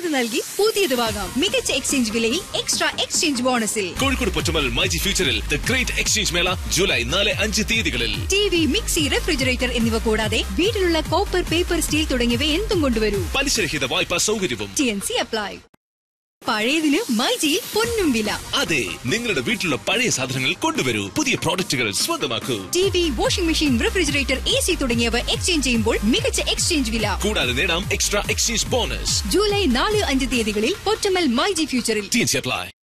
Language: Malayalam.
പഴയത് നൽകി പുതിയത് വാങ്ങാം മികച്ച എക്സ്ചേഞ്ച് വിലയിൽ എക്സ്ട്രാ എക്സ്ചേഞ്ച് ബോണസിൽ കോഴിക്കോട് പൊറ്റമൽ മൈജി ഫ്യൂച്ചറിൽ ദ ഗ്രേറ്റ് എക്സ്ചേഞ്ച് മേള ജൂലൈ നാല് അഞ്ച് തീയതികളിൽ ടി വി മിക്സി റെഫ്രിജറേറ്റർ എന്നിവ കൂടാതെ വീട്ടിലുള്ള കോപ്പർ പേപ്പർ സ്റ്റീൽ തുടങ്ങിയവ എന്തും കൊണ്ടുവരൂ പലിശരഹിത വായ്പാ സൗകര്യവും ടി എൻ സി അപ്ലൈ പഴയതിന് മൈജിയിൽ പൊന്നും വില അതെ നിങ്ങളുടെ വീട്ടിലുള്ള പഴയ സാധനങ്ങൾ കൊണ്ടുവരൂ പുതിയ പ്രോഡക്റ്റുകൾ സ്വന്തമാക്കൂ T V washing machine refrigerator A C തുടങ്ങിയവ എക്സ്ചേഞ്ച് ചെയ്യുമ്പോൾ മികച്ച എക്സ്ചേഞ്ച് വില കൂടാതെ നേടാം എക്സ്ട്രാ എക്സ്ചേഞ്ച് ബോണസ് ജൂലൈ നാല് അഞ്ച് തീയതികളിൽ പൊറ്റമൽ മൈജി ഫ്യൂച്ചറിൽ ടി എൻ സി അപ്ലൈ